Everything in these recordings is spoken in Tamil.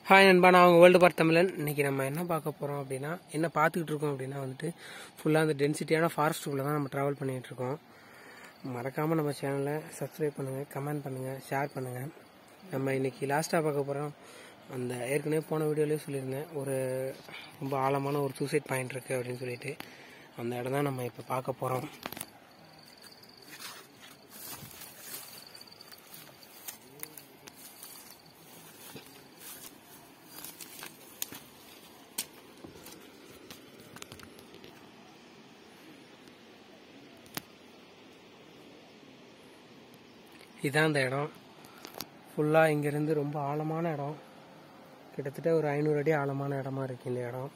ஹாய் நண்பா நான் உங்கள் வேர்ல்டு பார்ட் தமிழன் இன்னைக்கு நம்ம என்ன பார்க்க போகிறோம் அப்படின்னா என்ன பார்த்துக்கிட்டு இருக்கோம் அப்படின்னா வந்துட்டு ஃபுல்லாக அந்த டென்சிட்டியான ஃபாரஸ்ட்டுக்குள்ளே தான் நம்ம ட்ராவல் பண்ணிகிட்டு இருக்கோம் மறக்காமல் நம்ம சேனலை சப்ஸ்கிரைப் பண்ணுங்கள் கமெண்ட் பண்ணுங்கள் ஷேர் பண்ணுங்கள் நம்ம இன்னைக்கு லாஸ்ட்டாக பார்க்க போகிறோம் அந்த ஏற்கனவே போன வீடியோலேயே சொல்லியிருந்தேன் ஒரு ரொம்ப ஆழமான ஒரு சூசைட் பாயிண்ட் இருக்குது அப்படின்னு சொல்லிட்டு அந்த இடம் தான் நம்ம இப்போ பார்க்க போகிறோம் இதுதான் அந்த இடம் ஃபுல்லாக இங்கேருந்து ரொம்ப ஆழமான இடம் கிட்டத்தட்ட ஒரு ஐநூறு அடி ஆழமான இடமா இருக்கு இந்த இடம்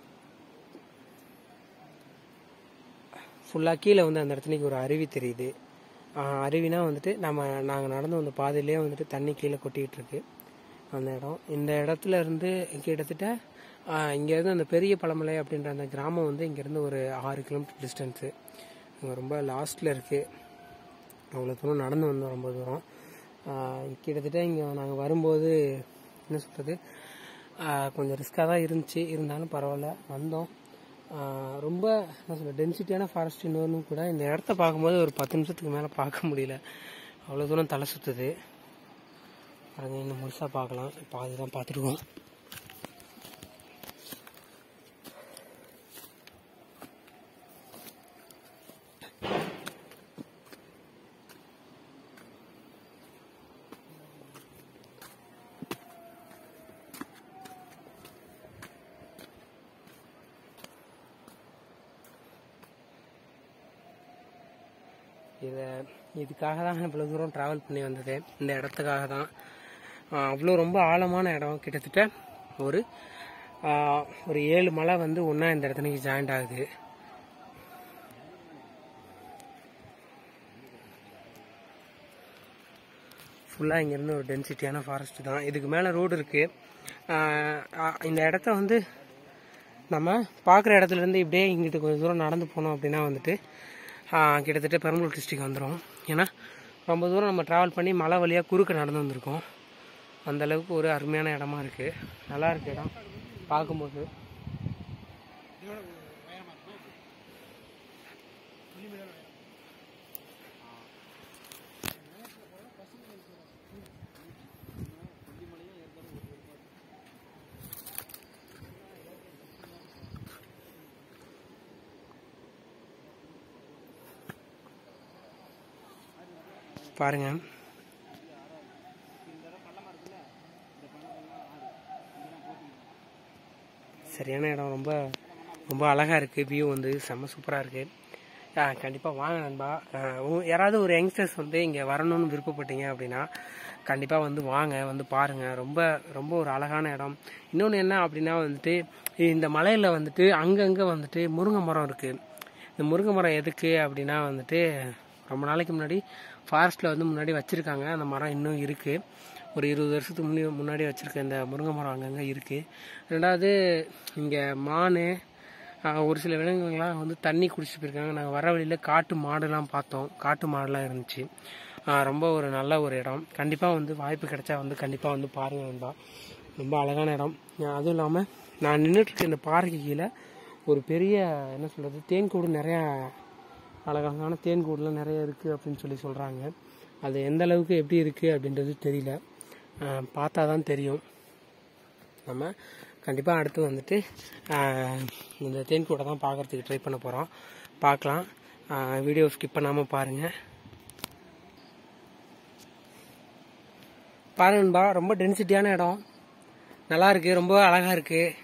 ஃபுல்லாக கீழே வந்து அந்த இடத்துலக்கு ஒரு அருவி தெரியுது ஆஹ் அருவினா வந்துட்டு நம்ம நாங்கள் நடந்து வந்த பாதையிலே வந்துட்டு தண்ணி கீழே கொட்டிகிட்டு இருக்கு அந்த இடம் இந்த இடத்துல இருந்து கிட்டத்தட்ட ஆஹ் இங்கேருந்து அந்த பெரிய பழமலை அப்படின்ற அந்த கிராமம் வந்து இங்கேருந்து ஒரு ஆறு கிலோமீட்டர் டிஸ்டன்ஸு இங்கே ரொம்ப லாஸ்ட்டில் இருக்குது அவ்வளோ தூரம் நடந்து வந்தோம் ரொம்ப தூரம் ஆஹ் கிட்டத்தட்ட இங்கே நாங்கள் வரும்போது என்ன சொல்கிறது கொஞ்சம் ரிஸ்க்காக தான் இருந்துச்சு இருந்தாலும் பரவாயில்ல வந்தோம் ஆஹ் ரொம்ப என்ன சொல்ல டென்சிட்டியான ஃபாரஸ்ட் இன்னொன்று கூட இந்த இடத்த பார்க்கும்போது ஒரு பத்து நிமிஷத்துக்கு மேலே பார்க்க முடியல அவ்வளோ தூரம் தலை சுற்றுது பாருங்க இன்னும் முழுசாக பார்க்கலாம் பாதி தான் பார்த்துருக்கோம் இதை இதுக்காக தான் இவ்வளோ தூரம் ட்ராவல் பண்ணி வந்தது இந்த இடத்துக்காக தான் அவ்வளோ ரொம்ப ஆழமான இடம் கிட்டத்தட்ட ஒரு ஆஹ், ஒரு ஏழு மலை வந்து ஒன்றா இந்த இடத்துக்கு ஜாயிண்ட் ஆகுது ஃபுல்லாக இங்கேருந்து ஒரு டென்சிட்டியான ஃபாரஸ்ட் தான் இதுக்கு மேலே ரோடு இருக்குது இந்த இடத்த வந்து நம்ம பார்க்குற இடத்துல இருந்து இப்படியே இங்கிட்டு கொஞ்சம் தூரம் நடந்து போனோம் அப்படின்னா வந்துட்டு ஆ, கிட்டத்தட்ட பெரம்பலூர் டிஸ்ட்ரிக் வந்துடும் ஏன்னா ரொம்ப தூரம் நம்ம ட்ராவல் பண்ணி மலை வழியாக குறுக்க நடந்து வந்திருக்கோம் அந்த அளவுக்கு ஒரு அருமையான இடமா இருக்குது நல்லா இருக்கு இடம் பார்க்கும்போது பாருங்க சரியான இடம் ரொம்ப ரொம்ப அழகாக இருக்குது வியூ வந்து செம்ம சூப்பராக இருக்குது கண்டிப்பாக வாங்க நண்பா ஆஹ் உங்க- யாராவது ஒரு யங்ஸ்டர்ஸ் வந்து இங்கே வரணும்னு விருப்பப்பட்டீங்க அப்படின்னா கண்டிப்பாக வந்து வாங்க வந்து பாருங்கள் ரொம்ப ரொம்ப ஒரு அழகான இடம் இன்னொன்று என்ன அப்படின்னா வந்துட்டு இந்த மலையில் வந்துட்டு அங்கங்கே வந்துட்டு முருங்கை மரம் இருக்குது இந்த முருங்கை மரம் எதுக்கு அப்படின்னா வந்துட்டு ரொம்ப நாளைக்கு முன்னாடி ஃபாரஸ்ட்டில் வந்து முன்னாடி வச்சுருக்காங்க அந்த மரம் இன்னும் இருக்குது ஒரு இருபது வருஷத்துக்கு முன்னாடி முன்னாடி வச்சுருக்க இந்த முருங்கை மரம் அங்கங்கே இருக்குது ரெண்டாவது இங்கே மான் ஆஹ், ஒரு சில விலங்குகள்லாம் வந்து தண்ணி குடிச்சிட்டு போயிருக்காங்க நாங்கள் வர வழியில் காட்டு மாடுலாம் பார்த்தோம் காட்டு மாடுலாம் இருந்துச்சு ஆஹ், ரொம்ப ஒரு நல்ல ஒரு இடம் கண்டிப்பாக வந்து வாய்ப்பு கிடைச்சா வந்து கண்டிப்பாக வந்து பாருங்கள் நண்பா ரொம்ப அழகான இடம் ஆஹ், அதுவும் இல்லாமல் நான் நின்றுட்டு இருக்க இந்த பாறைக்கு கீழே ஒரு பெரிய என்ன சொல்கிறது தேன்கூடு நிறையா அழகழகான தேன்கூடுலாம் நிறைய இருக்குது அப்படின்னு சொல்லி சொல்கிறாங்க அது எந்த அளவுக்கு எப்படி இருக்குது அப்படின்றது தெரியல ஆஹ் பார்த்தா தான் தெரியும் நம்ம கண்டிப்பாக அடுத்து வந்துட்டு ஆஹ் இந்த தேன்கூடை தான் பார்க்குறதுக்கு ட்ரை பண்ண போகிறோம் பார்க்கலாம் வீடியோ ஸ்கிப் பண்ணாமல் பாருங்கள் பாருங்கன்பா ரொம்ப டென்சிட்டியான இடம் நல்லா இருக்கு ரொம்ப அழகாக இருக்குது